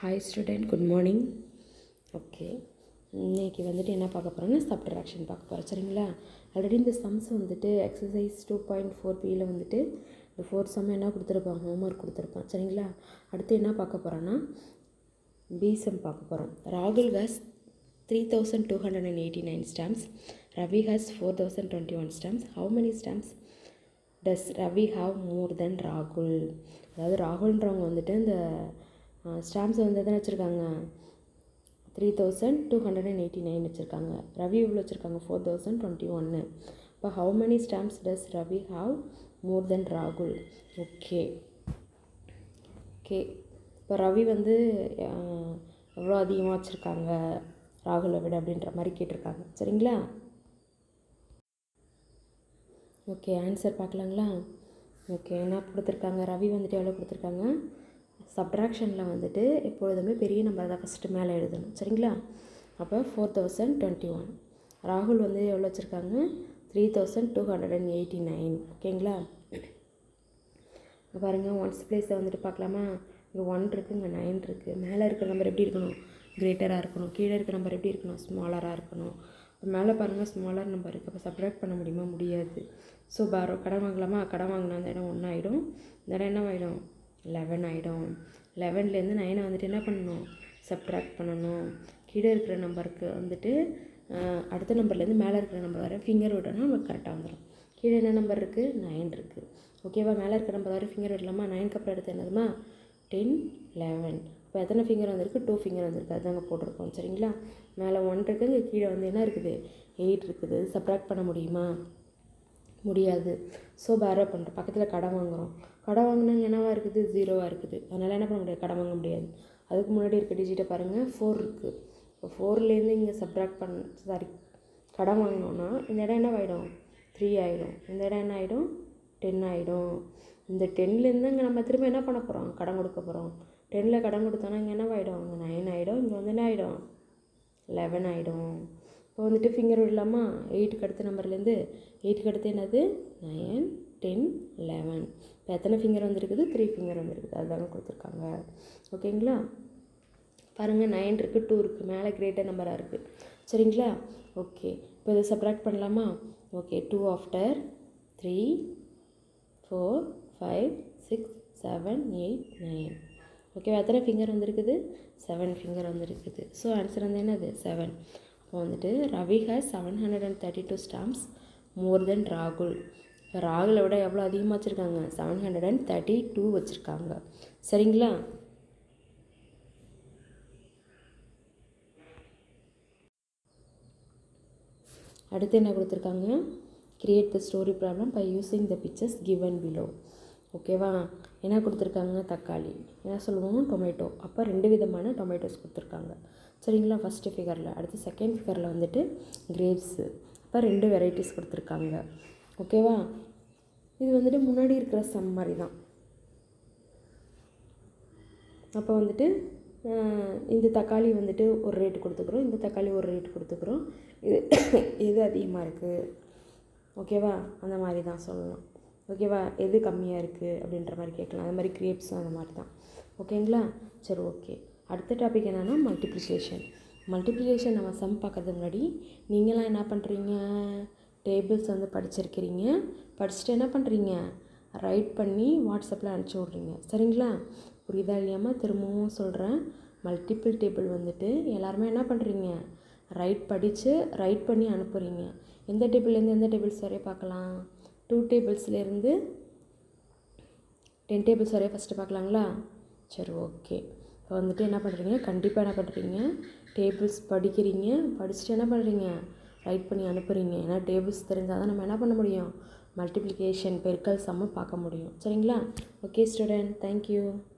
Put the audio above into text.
hi student good morning okay இன்னைக்கு வந்துட்டு என்ன பார்க்க போகிறோன்னா சப்ட்ராக்ஷன் பார்க்க போகிறோம் சரிங்களா ஆல்ரெடி இந்த சம்ஸ் வந்துட்டு எக்ஸசைஸ் டூ பாயிண்ட் ஃபோர் பியில் வந்துட்டு இந்த ஃபோர் சம் என்ன கொடுத்துருப்பான் ஹோம்ஒர்க் கொடுத்துருப்பான் சரிங்களா அடுத்து என்ன பார்க்க போகிறோன்னா பிசம் பார்க்க போகிறோம் ராகுல் has three thousand two hundred and eighty nine stamps Ravi has four thousand twenty one stamps how many stamps does Ravi have more than ராகுல் அதாவது ராகுல்ன்றவங்க வந்துட்டு இந்த ஸ்டாம்ப்ஸ் வந்து எத்தனை வச்சுருக்காங்க three thousand two hundred and eighty nine வச்சுருக்காங்க ரவி எவ்வளோ வச்சுருக்காங்க ஃபோர் தௌசண்ட் டுவெண்ட்டி ஒன்று இப்போ how many stamps does Ravi have more than ராகுல் ஓகே ஓகே இப்போ ரவி வந்து அஹ், எவ்வளோ அதிகமாக வச்சுருக்காங்க ராகுலை விட அப்படின்ற மாதிரி கேட்டிருக்காங்க சரிங்களா ஓகே ஆன்சர் பார்க்கலாங்களா ஓகே என்ன கொடுத்துருக்காங்க ரவி வந்துட்டு எவ்வளோ கொடுத்துருக்காங்க சப்ட்ராக்ஷனில் வந்துட்டு எப்பொழுதுமே பெரிய நம்பர் தான் ஃபஸ்ட்டு மேலே எழுதணும் சரிங்களா அப்போ ஃபோர் தௌசண்ட் டுவெண்ட்டி ஒன் ராகுல் வந்து எவ்வளோ வச்சுருக்காங்க three thousand two hundred and eighty nine ஓகேங்களா இங்க பாருங்கள் ஒன்ஸ் பிளேஸை வந்துட்டு பார்க்கலாமா இங்கே ஒன் இருக்குது இங்கே நைன் இருக்குது மேலே இருக்கிற நம்பர் எப்படி இருக்கணும் கிரேட்டராக இருக்கணும் கீழே இருக்கிற நம்பர் எப்படி இருக்கணும் ஸ்மாலராக இருக்கணும் இப்போ மேலே பாருங்கள் ஸ்மாலர் நம்பர் இருக்குது அப்போ சப்ராக்ட் பண்ண முடியுமா முடியாது ஸோ பாரோ கடன் வாங்கலாமா கடன் வாங்கினா அந்த இடம் ஒன்று ஆகிடும் இந்த இடம் என்ன ஆகிடும் லெவன் ஆகிடும் லெவன்லேருந்து நைனை வந்துட்டு என்ன பண்ணணும் சப்ட்ராக்ட் பண்ணணும் கீழே இருக்கிற நம்பருக்கு வந்துட்டு அஹ், அடுத்த நம்பர்லேருந்து மேலே இருக்கிற நம்பர் வர ஃபிங்கர் விட்டோன்னா நமக்கு கரெக்டாக வந்துடும் கீழே என்ன நம்பர் இருக்குது நைன் இருக்குது ஓகேவா மேலே இருக்கிற நம்பர் வர ஃபிங்கர் விடலாமா நைனுக்கு அப்புறம் எடுத்து என்னதுமா டென் லெவன் இப்போ எத்தனை ஃபிங்கர் வந்திருக்கு டூ ஃபிங்கர் வந்திருக்கு அதுதாங்க போட்டிருக்கோம் சரிங்களா மேலே ஒன் இருக்குது இங்கே கீழே வந்து என்ன இருக்குது எயிட் இருக்குது சப்ராக்ட் பண்ண முடியுமா முடியாது ஸோ பேரோ பண்ணுறோம் பக்கத்தில் கடன் வாங்குகிறோம் கடன் வாங்கினாங்க என்னவா இருக்குது ஜீரோவாக இருக்குது அதனால் என்ன பண்ண முடியாது கடன் வாங்க முடியாது அதுக்கு முன்னாடி இருக்க டிஜிட்டை பாருங்கள் ஃபோர் இருக்குது இப்போ ஃபோர்லேருந்து இங்கே சப்ராக்ட் பண்ண சாரி கடன் வாங்கினோன்னா இந்த இடம் என்ன ஆகிடும் த்ரீ ஆகிடும் இந்த இடம் என்ன ஆகிடும் டென் ஆகிடும் இந்த டென்லேருந்து இங்கே நம்ம திரும்ப என்ன பண்ண போகிறோம் கடன் கொடுக்க போகிறோம் டென்னில் கடன் கொடுத்தோன்னா இங்கே என்னவாயிடும் இங்கே நைன் ஆகிடும் இங்கே வந்து என்ன ஆகிடும் லெவன் ஆகிடும் இப்போ வந்துட்டு ஃபிங்கர் விடலாமா எயிட்டுக்கு அடுத்த நம்பர்லேருந்து எயிட்டுக்கு அடுத்து என்னது நயன் டென் லெவன் இப்போ எத்தனை ஃபிங்கர் வந்திருக்குது த்ரீ ஃபிங்கர் வந்திருக்குது அதுதாங்க கொடுத்துருக்காங்க ஓகேங்களா பாருங்கள் நைன் இருக்குது டூ இருக்குது மேலே கிரேட்டர் நம்பராக இருக்குது சரிங்களா ஓகே இப்போ இதை சப்ராக்ட் பண்ணலாமா okay two after three four five six seven eight nine ஓகேவா எத்தனை ஃபிங்கர் வந்திருக்குது செவன் ஃபிங்கர் வந்திருக்குது ஸோ ஆன்சர் வந்து என்னது செவன் அப்போ வந்துட்டு Ravi has seven hundred and thirty two stamps more than ராகுல் இப்போ ராகுலை விட எவ்வளோ அதிகமாக வச்சுருக்காங்க seven hundred and thirty two வச்சுருக்காங்க சரிங்களா அடுத்து என்ன கொடுத்துருக்காங்க create the story problem by using the pictures given below ஓகேவா என்ன கொடுத்துருக்காங்க தக்காளி என்ன சொல்லுவோம் டொமேட்டோ அப்போ ரெண்டு விதமான டொமேட்டோஸ் கொடுத்துருக்காங்க சரிங்களா ஃபஸ்ட்டு ஃபிகரில் அடுத்து செகண்ட் ஃபிகரில் வந்துட்டு கிரேப்ஸு அப்போ ரெண்டு வெரைட்டிஸ் கொடுத்துருக்காங்க ஓகேவா இது வந்துட்டு முன்னாடி இருக்கிற சம் மாதிரி தான் அப்போ வந்துட்டு அஹ், இந்த தக்காளி வந்துட்டு ஒரு ரேட்டு கொடுத்துக்குறோம் இந்த தக்காளி ஒரு ரேட்டு கொடுத்துக்குறோம் இது எது அதிகமாக இருக்குது ஓகேவா அந்த மாதிரி தான் சொல்லலாம் ஓகேவா எது கம்மியாக இருக்குது அப்படின்ற மாதிரி கேட்கலாம் அந்த மாதிரி கிரேப்ஸும் அந்த மாதிரி தான் ஓகேங்களா சரி ஓகே அடுத்த டாபிக் என்னென்னா மல்டிப்ளிகேஷன் மல்டிப்ளிகேஷன் நம்ம சம் பார்க்கறதுக்கு முன்னாடி நீங்களாம் என்ன பண்ணுறீங்க டேபிள்ஸ் வந்து படிச்சிருக்கிறீங்க படிச்சுட்டு என்ன பண்ணுறீங்க ரைட் பண்ணி வாட்ஸ்அப்பில் அனுப்பிச்சி விட்றீங்க சரிங்களா புரியுதா இல்லையாம்மா திரும்பவும் சொல்கிறேன் மல்டிபிள் டேபிள் வந்துட்டு எல்லாருமே என்ன பண்ணுறீங்க ரைட் படித்து ரைட் பண்ணி அனுப்புகிறீங்க எந்த டேபிள்லேருந்து எந்த டேபிள்ஸ் வரைய பார்க்கலாம் டூ டேபிள்ஸ்லேருந்து டென் டேபிள்ஸ் வரைய ஃபஸ்ட்டு பார்க்கலாங்களா சரி ஓகே இப்போ வந்துட்டு என்ன பண்ணுறீங்க கண்டிப்பாக என்ன பண்ணுறீங்க டேபிள்ஸ் படிக்கிறீங்க படிச்சுட்டு என்ன பண்ணுறீங்க ரைட் பண்ணி அனுப்புகிறீங்க ஏன்னா டேபிள்ஸ் தெரிஞ்சால் தான் நம்ம என்ன பண்ண முடியும் மல்டிப்ளிகேஷன் பெருக்கல் சம்ம பார்க்க முடியும் சரிங்களா ஓகே ஸ்டூடெண்ட் தேங்க்யூ